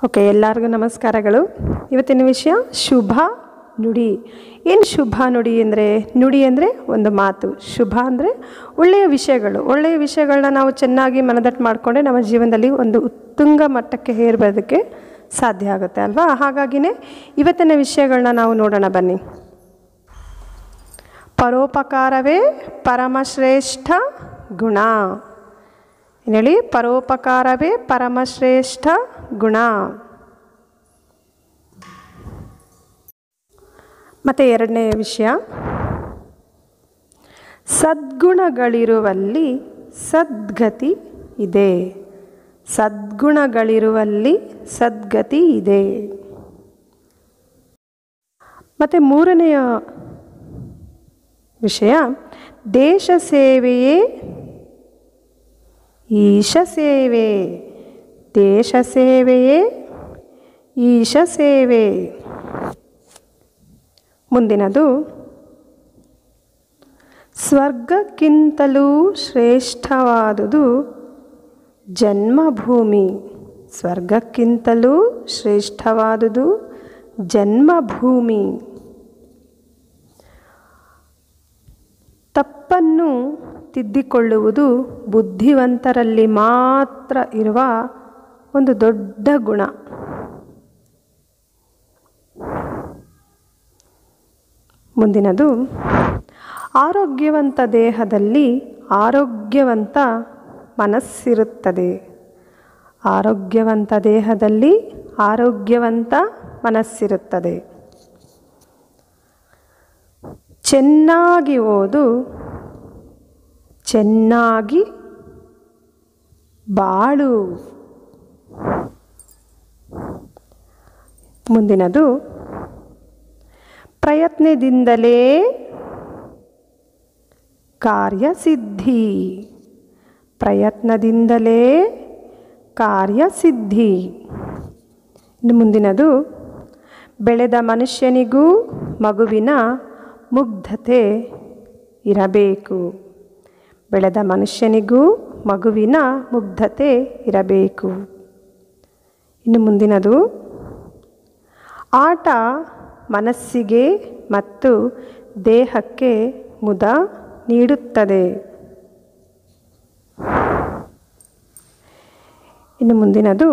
okay ಎಲ್ಲರಿಗೂ ನಮಸ್ಕಾರಗಳು ಇವತ್ತಿನ ವಿಷಯ ಶುಭ ನುಡಿ ಏನು ಶುಭ ನುಡಿ ಅಂದರೆ ನುಡಿ ಅಂದರೆ ಒಂದು ಮಾತು ಶುಭ ಅಂದರೆ ಒಳ್ಳೆಯ ವಿಷಯಗಳು ಒಳ್ಳೆಯ ವಿಷಯಗಳನ್ನ ನಾವು ಚೆನ್ನಾಗಿ ಮನದಟ್ಟು ಮಾಡಿಕೊಂಡ್ರೆ ನಮ್ಮ ಜೀವನದಲ್ಲಿ ಒಂದು ಉತ್ತುಂಗ ಮಟ್ಟಕ್ಕೆ ಏರ್ಬೋದಕ್ಕೆ ಸಾಧ್ಯ ಆಗುತ್ತೆ ಅಲ್ವಾ ಹಾಗಾಗಿನೇ ಇವತ್ತಿನ ವಿಷಯಗಳನ್ನ ನಾವು ನೋಡೋಣ ಬನ್ನಿ ಪರೋಪಕಾರವೇ ಪರಮಶ್ರೇಷ್ಠ ಗುಣ ಏನು ಹೇಳಿ ಪರೋಪಕಾರವೇ ಪರಮಶ್ರೇಷ್ಠ ಗುಣ ಮತ್ತು ಎರಡನೇ ವಿಷಯ ಸದ್ಗುಣಗಳಿರುವಲ್ಲಿ ಸದ್ಗತಿ ಇದೆ ಸದ್ಗುಣಗಳಿರುವಲ್ಲಿ ಸದ್ಗತಿ ಇದೆ ಮತ್ತು ಮೂರನೆಯ ವಿಷಯ ದೇಶ ಸೇವೆಯೇ ಈಶ ಸೇವೆ ದೇಶ ಸೇವೆಯೇ ಈಶ ಸೇವೆ ಮುಂದಿನದು ಸ್ವರ್ಗಕ್ಕಿಂತಲೂ ಶ್ರೇಷ್ಠವಾದುದು ಜನ್ಮಭೂಮಿ ಸ್ವರ್ಗಕ್ಕಿಂತಲೂ ಶ್ರೇಷ್ಠವಾದುದು ಜನ್ಮಭೂಮಿ ತಪ್ಪನ್ನು ತಿದ್ದಿಕೊಳ್ಳುವುದು ಬುದ್ಧಿವಂತರಲ್ಲಿ ಮಾತ್ರ ಇರುವ ಒಂದು ದೊಡ್ಡ ಗುಣ ಮುಂದಿನದು ಆರೋಗ್ಯವಂತ ದೇಹದಲ್ಲಿ ಆರೋಗ್ಯವಂತ ಮನಸ್ಸಿರುತ್ತದೆ ಆರೋಗ್ಯವಂತ ದೇಹದಲ್ಲಿ ಆರೋಗ್ಯವಂತ ಮನಸ್ಸಿರುತ್ತದೆ ಚೆನ್ನಾಗಿ ಓದು ಚೆನ್ನಾಗಿ ಬಾಳು ಮುಂದಿನದು ಪ್ರಯತ್ನದಿಂದಲೇ ಕಾರ್ಯಸಿದ್ಧಿ ಪ್ರಯತ್ನದಿಂದಲೇ ಕಾರ್ಯಸಿದ್ಧಿ ಇನ್ನು ಮುಂದಿನದು ಬೆಳೆದ ಮನುಷ್ಯನಿಗೂ ಮಗುವಿನ ಮುಗ್ಧತೆ ಇರಬೇಕು ಬೆಳೆದ ಮನುಷ್ಯನಿಗೂ ಮಗುವಿನ ಮುಗ್ಧತೆ ಇರಬೇಕು ಇನ್ನು ಮುಂದಿನದು ಆಟ ಮನಸ್ಸಿಗೆ ಮತ್ತು ದೇಹಕ್ಕೆ ಮುದ ನೀಡುತ್ತದೆ ಇನ್ನು ಮುಂದಿನದು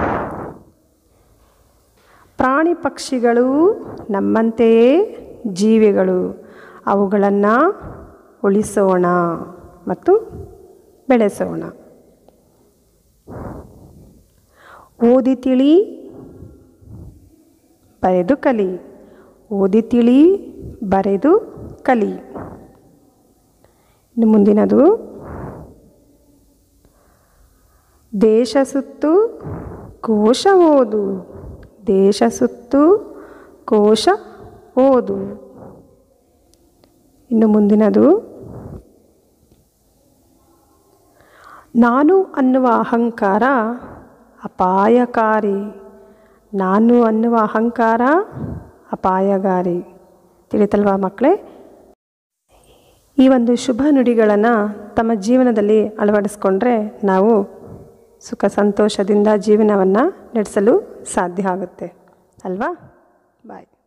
ಪ್ರಾಣಿ ಪಕ್ಷಿಗಳು ನಮ್ಮಂತೆಯೇ ಜೀವಿಗಳು ಅವುಗಳನ್ನು ಉಳಿಸೋಣ ಮತ್ತು ಬೆಳೆಸೋಣ ಓದಿ ತಿಳಿ ಬರೆದು ಕಲಿ ಓದಿ ತಿಳಿ ಬರೆದು ಕಲಿ ಇನ್ನು ಮುಂದಿನದು ದೇಶ ಸುತ್ತು ಕೋಶ ಓದು ದೇಶ ಸುತ್ತು ಕೋಶ ಓದು ಇನ್ನು ಮುಂದಿನದು ನಾನು ಅನ್ನುವ ಅಹಂಕಾರ ಅಪಾಯಕಾರಿ ನಾನು ಅನ್ನುವ ಅಹಂಕಾರ ಅಪಾಯಕಾರಿ ತಿಳಿತಲ್ವಾ ಮಕ್ಕಳೇ ಈ ಒಂದು ಶುಭ ನುಡಿಗಳನ್ನು ತಮ್ಮ ಜೀವನದಲ್ಲಿ ಅಳವಡಿಸ್ಕೊಂಡ್ರೆ ನಾವು ಸುಖ ಸಂತೋಷದಿಂದ ಜೀವನವನ್ನು ನಡೆಸಲು ಸಾಧ್ಯ ಆಗುತ್ತೆ ಅಲ್ವಾ ಬಾಯ್